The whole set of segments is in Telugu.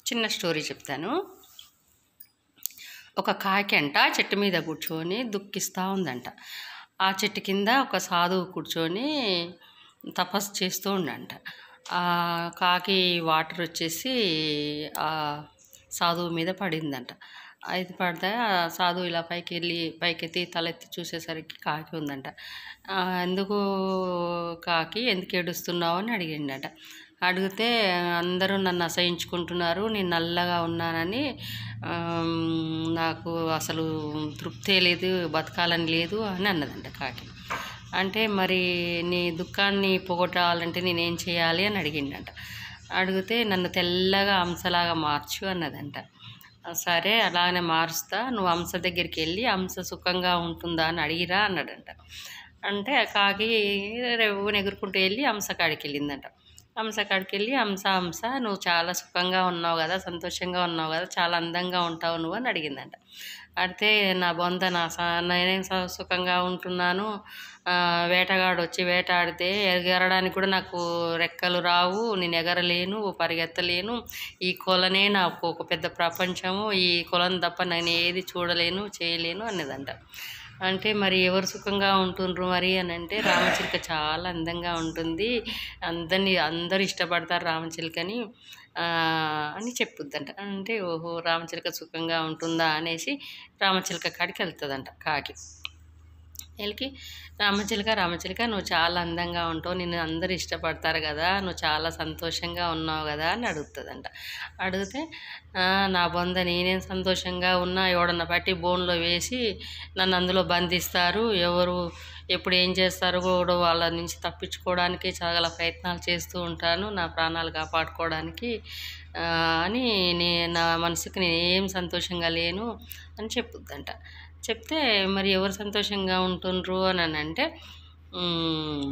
చిన్న స్టోరీ చెప్తాను ఒక కాకి అంట చెట్టు మీద కూర్చొని దుఃఖిస్తూ ఉందంట ఆ చెట్టు కింద ఒక సాధువు కూర్చొని తపస్సు చేస్తూ ఉండంట ఆ కాకి వాటర్ వచ్చేసి ఆ సాధువు మీద పడిందంట అయితే పడితే ఆ సాధువు ఇలా పైకి వెళ్ళి పైకెత్తి తలెత్తి చూసేసరికి కాకి ఉందంట ఆ, ఎందుకు కాకి ఎందుకు ఏడుస్తున్నావు అని అడిగిండట అడిగితే అందరూ నన్ను అసహించుకుంటున్నారు నేను నల్లగా ఉన్నానని ఆమ్, నాకు అసలు తృప్తే లేదు బతకాలని లేదు అని అన్నదంట కాకి అంటే మరి నీ దుఃఖాన్ని పోగొట్టాలంటే నేనేం చేయాలి అని అడిగిండంట అడిగితే నన్ను తెల్లగా హంసలాగా మార్చు అన్నదంట సరే అలానే మారుస్తా నువ్వు హంస దగ్గరికి వెళ్ళి హంస సుఖంగా ఉంటుందా అని అడిగిరా అన్నాడంట అంటే ఆ కాకి రేవుని ఎగురుకుంటూ వెళ్ళి హంస కాడికి వెళ్ళిందంట హంస కాడికి వెళ్ళి హంస హంస నువ్వు చాలా సుఖంగా ఉన్నావు కదా సంతోషంగా ఉన్నావు కదా చాలా అందంగా ఉంటావు నువ్వు అని అడిగిందంట అడితే నా బొంద నా స- నేనేం స- సుఖంగా ఉంటున్నాను ఆ, వేటగాడు వచ్చి వేటాడితే ఎగరడానికి కూడా నాకు రెక్కలు రావు నేను ఎగరలేను పరిగెత్తలేను ఈ కొలనే నాకు ఒక పెద్ద ప్రపంచము ఈ కొలను తప్ప నేను ఏది చూడలేను చేయలేను అన్నదంట అంటే మరి ఎవరు సుఖంగా ఉంటుండ్రు మరి అని అంటే రామచిలుక చాలా అందంగా ఉంటుంది అందరిని అందరు ఇష్టపడతారు రామచిలుకని ఆ, అని చెప్పుద్దంట అంటే ఓహో రామచిలుక సుఖంగా ఉంటుందా అనేసి రామచిలుక కాడికి వెళ్తుందంట కాకి వీళ్ళకి రామచిలుక రామచిలుక నువ్వు చాలా అందంగా ఉంటావు నిన్ను అందరు ఇష్టపడతారు కదా నువ్వు చాలా సంతోషంగా ఉన్నావు కదా అని అడుగుతుందంట అడిగితే "ఆ, నా బొంద నేనేం సంతోషంగా ఉన్నా ఎవడన్నా పట్టి బోన్లో వేసి నన్ను అందులో బంధిస్తారు ఎవరు ఎప్పుడు ఏం చేస్తారో కూడా వాళ్ళ నుంచి తప్పించుకోవడానికి చాలా ప్రయత్నాలు చేస్తూ ఉంటాను నా ప్రాణాలు కాపాడుకోవడానికి ఆ, అని నే నా మనసుకి నేను ఏం సంతోషంగా లేను అని చెప్పుద్దంట చెప్తే మరి ఎవరు సంతోషంగా ఉంటుండ్రు అని అని అంటే "ఉమ్,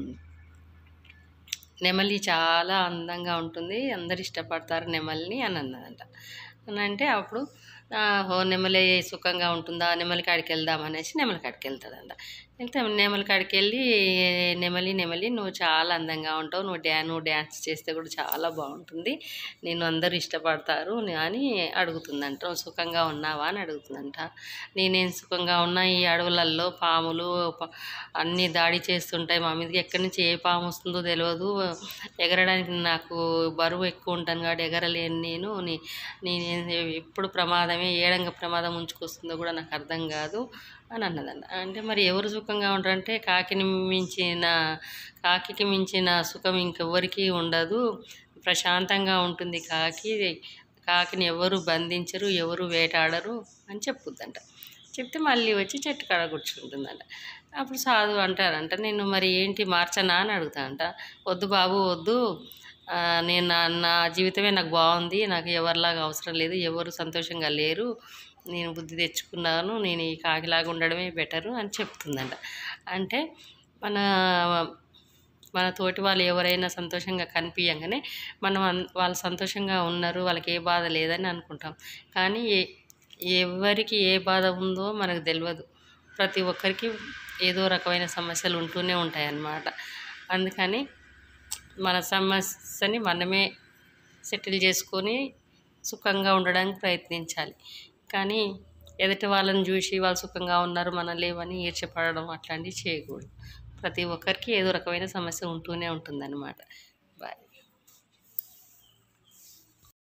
నెమలి చాలా అందంగా ఉంటుంది అందరు ఇష్టపడతారు నెమలిని అని అన్నదంట అని అంటే అప్పుడు "ఆ, ఓ నెమలి సుఖంగా ఉంటుందా నెమలి కాడికి వెళ్దాం అనేసి నెమలి కాడికి వెళ్తుందంట వెళ్తే నెమలి కాడికి వెళ్ళి నెమలి నెమలి నువ్వు చాలా అందంగా ఉంటావు నువ్వు డ్యా నువ్వు డ్యాన్స్ చేస్తే కూడా చాలా బాగుంటుంది నేను అందరూ ఇష్టపడతారు అని అడుగుతుందంట "నువ్వు సుఖంగా ఉన్నావా అని అడుగుతుందంట నేనేం సుఖంగా ఉన్నా ఈ అడవులల్లో పాములు ప- అన్నీ దాడి చేస్తుంటాయి మా మీదకి ఎక్కడి నుంచి ఏ పాము వస్తుందో తెలియదు ఎగరడానికి నాకు బరువు ఎక్కువ ఉంటాను కాబట్టి ఎగరలేను నేను నీ నేను ఎప్పుడు ప్రమాదమే ఏడంగా ప్రమాదం ఉంచుకొస్తుందో కూడా నాకు అర్థం కాదు అని అన్నదంట అంటే మరి ఎవరు సుఖంగా ఉంటారంటే కాకిని మించిన కాకికి మించిన సుఖం ఇంకెవ్వరికీ ఉండదు ప్రశాంతంగా ఉంటుంది కాకి కాకిని ఎవరు బంధించరు ఎవరు వేటాడరు అని చెప్పుద్దంట చెప్తే మళ్ళీ వచ్చి చెట్టు కాడ కూర్చుంటుందంట అప్పుడు సాధువు అంటారంట నేను మరి ఏంటి మార్చనా అని అడుగుతానంట వద్దు బాబు వద్దు ఆ, నేను నా నా జీవితమే నాకు బాగుంది నాకు ఎవరిలాగా అవసరం లేదు ఎవరు సంతోషంగా లేరు నేను బుద్ధి తెచ్చుకున్నాను నేను ఈ కాకిలాగా ఉండడమే బెటరు అని చెప్తుందంట అంటే మన మన తోటి వాళ్ళు ఎవరైనా సంతోషంగా కనిపించగానే మనం అన్- వాళ్ళు సంతోషంగా ఉన్నారు వాళ్ళకి ఏ బాధ లేదని అనుకుంటాం కానీ ఏ- ఎవరికి ఏ బాధ ఉందో మనకు తెలియదు ప్రతి ఒక్కరికి ఏదో రకమైన సమస్యలు ఉంటూనే ఉంటాయి అన్నమాట అందుకని మన సమస్యని మనమే సెటిల్ చేసుకొని సుఖంగా ఉండడానికి ప్రయత్నించాలి కానీ ఎదుటి వాళ్ళని చూసి వాళ్ళు సుఖంగా ఉన్నారు మనం లేవని ఈర్చపడడం అట్లాంటివి చేయకూడదు ప్రతి ఒక్కరికి ఏదో రకమైన సమస్య ఉంటూనే ఉంటుందన్నమాట బాయ్